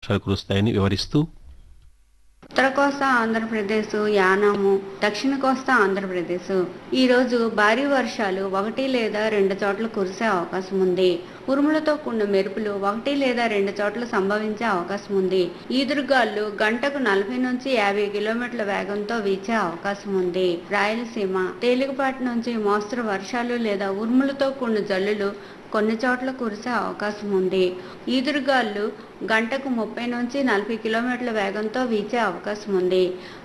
వర్షాలు కురుస్తాయని వివరిస్తూ ఉత్తర కోస్తా ఆంధ్రప్రదేశ్ యానాము దక్షిణ కోస్తా ఆంధ్రప్రదేశ్ ఈ రోజు భారీ వర్షాలు ఒకటి లేదా రెండు చోట్ల కురిసే అవకాశం ఉంది ఉరుములతో కూడిన మెరుపులు ఒకటి లేదా రెండు చోట్ల సంభవించే అవకాశం ఉంది ఈదురుగాలు గంటకు నలభై నుంచి యాభై కిలోమీటర్ల వేగంతో వీచే అవకాశం ఉంది రాయలసీమ తేలికపాటి నుంచి మోస్తరు వర్షాలు లేదా ఉరుములతో కూడిన జల్లులు కొన్ని చోట్ల కురిసే అవకాశం ఉంది ఈదురుగాలు గంటకు ముప్పై నుంచి నలభై కిలోమీటర్ల వేగంతో వీచే అవకాశం ఉంది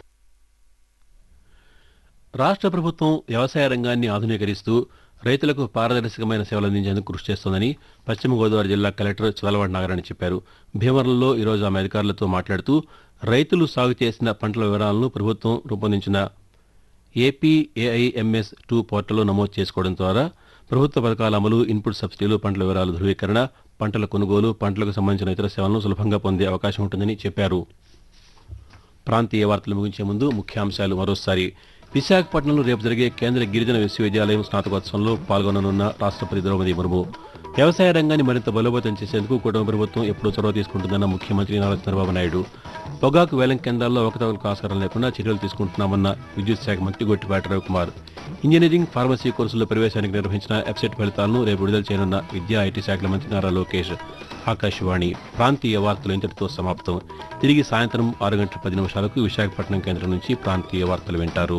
రాష్ట్ర ప్రభుత్వం వ్యవసాయ రంగాన్ని ఆధునీకరిస్తూ రైతులకు పారదర్శకమైన సేవలు అందించేందుకు కృషి చేస్తోందని పశ్చిమ గోదావరి జిల్లా కలెక్టర్ చలవాడ నాగరాణి చెప్పారు భీమవరంలో ఈరోజు ఆమె అధికారులతో మాట్లాడుతూ రైతులు సాగు చేసిన పంటల వివరాలను ప్రభుత్వం రూపొందించిన ఏపీఏఐఎంఎస్ టూ పోర్టల్లో నమోదు చేసుకోవడం ద్వారా ప్రభుత్వ పథకాల అమలు ఇన్పుట్ సబ్సిడీలు పంటల వివరాల ధృవీకరణ పంటల కొనుగోలు పంటలకు సంబంధించిన ఇతర సేవలను సులభంగా పొందే అవకాశం ఉంటుందని చెప్పారు ప్రాంతీయ వార్తలు ముగించే ముందు ముఖ్యాంశాలు మరోసారి విశాఖపట్నంలో రేపు జరిగే కేంద్ర గిరిజన విశ్వవిద్యాలయం స్నాతకోత్సవంలో పాల్గొననున్న రాష్ట్రపతి ద్రౌపది ముర్ము వ్యవసాయ రంగాన్ని మరింత బలోపేతం చేసేందుకు కుటుంబ ప్రభుత్వం ఎప్పుడూ చొరవ తీసుకుంటుందన్న ముఖ్యమంత్రి నారా చంద్రబాబు నాయుడు పొగాకు వేలం కేంద్రాల్లో అవకతవకలకు ఆస్కారం లేకుండా చర్యలు తీసుకుంటున్నామన్న విద్యుత్ శాఖ మంత్రి గొట్టిపాటి రవికుమార్ ఇంజనీరింగ్ ఫార్మసీ కోర్సుల్లో ప్రవేశానికి నిర్వహించిన వెబ్సైట్ ఫలితాలను రేపు విడుదల చేయనున్న విద్యా ఐటీ శాఖల మంత్రి నారా లోకేష్ ఆకాశవాణి ప్రాంతీయ వార్తలు ఇంతటితో సమాప్తం తిరిగి సాయంత్రం ఆరు గంటల పది నిమిషాలకు విశాఖపట్నం కేంద్రం నుంచి ప్రాంతీయ వార్తలు వింటారు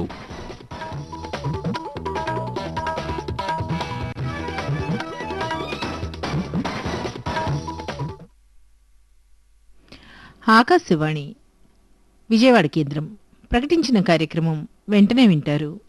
ఆకాశవాణి విజయవాడ కేంద్రం ప్రకటించిన కార్యక్రమం వెంటనే వింటారు